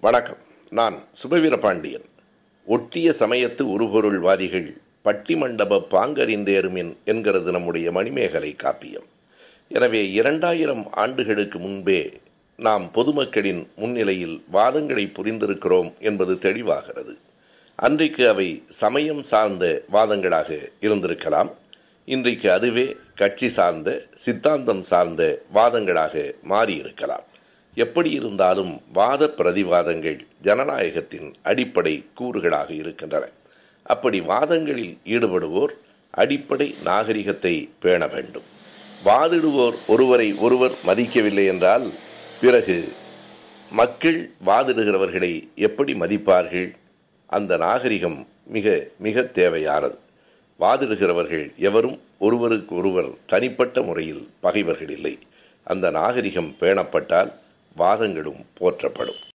வணக்கம் நான் சுபவீர பாண்டியன் ஒட்டிய சமயத்து உருபொருள்வாதிகள் பட்டிமண்டப பாங்கறிந்தேருமின் என்கிறது நம்முடைய மணிமேகலை காப்பியம் எனவே இரண்டாயிரம் ஆண்டுகளுக்கு முன்பே நாம் பொதுமக்களின் முன்னிலையில் வாதங்களை புரிந்திருக்கிறோம் என்பது தெளிவாகிறது அன்றைக்கு அவை சமயம் சார்ந்த வாதங்களாக இருந்திருக்கலாம் இன்றைக்கு அதுவே கட்சி சார்ந்த சித்தாந்தம் சார்ந்த வாதங்களாக மாறியிருக்கலாம் எப்படி இருந்தாலும் வாத பிரதிவாதங்கள் ஜனநாயகத்தின் அடிப்படை கூறுகளாக இருக்கின்றன அப்படி வாதங்களில் ஈடுபடுவோர் அடிப்படை நாகரிகத்தை பேண வேண்டும் வாதிடுவோர் ஒருவரை ஒருவர் மதிக்கவில்லை என்றால் பிறகு மக்கள் வாதிடுகிறவர்களை எப்படி மதிப்பார்கள் அந்த நாகரிகம் மிக மிக தேவையானது வாதிடுகிறவர்கள் எவரும் ஒருவருக்கு ஒருவர் தனிப்பட்ட முறையில் பகைவர்கள் இல்லை அந்த நாகரிகம் பேணப்பட்டால் வாதங்களும் போற்றப்படும்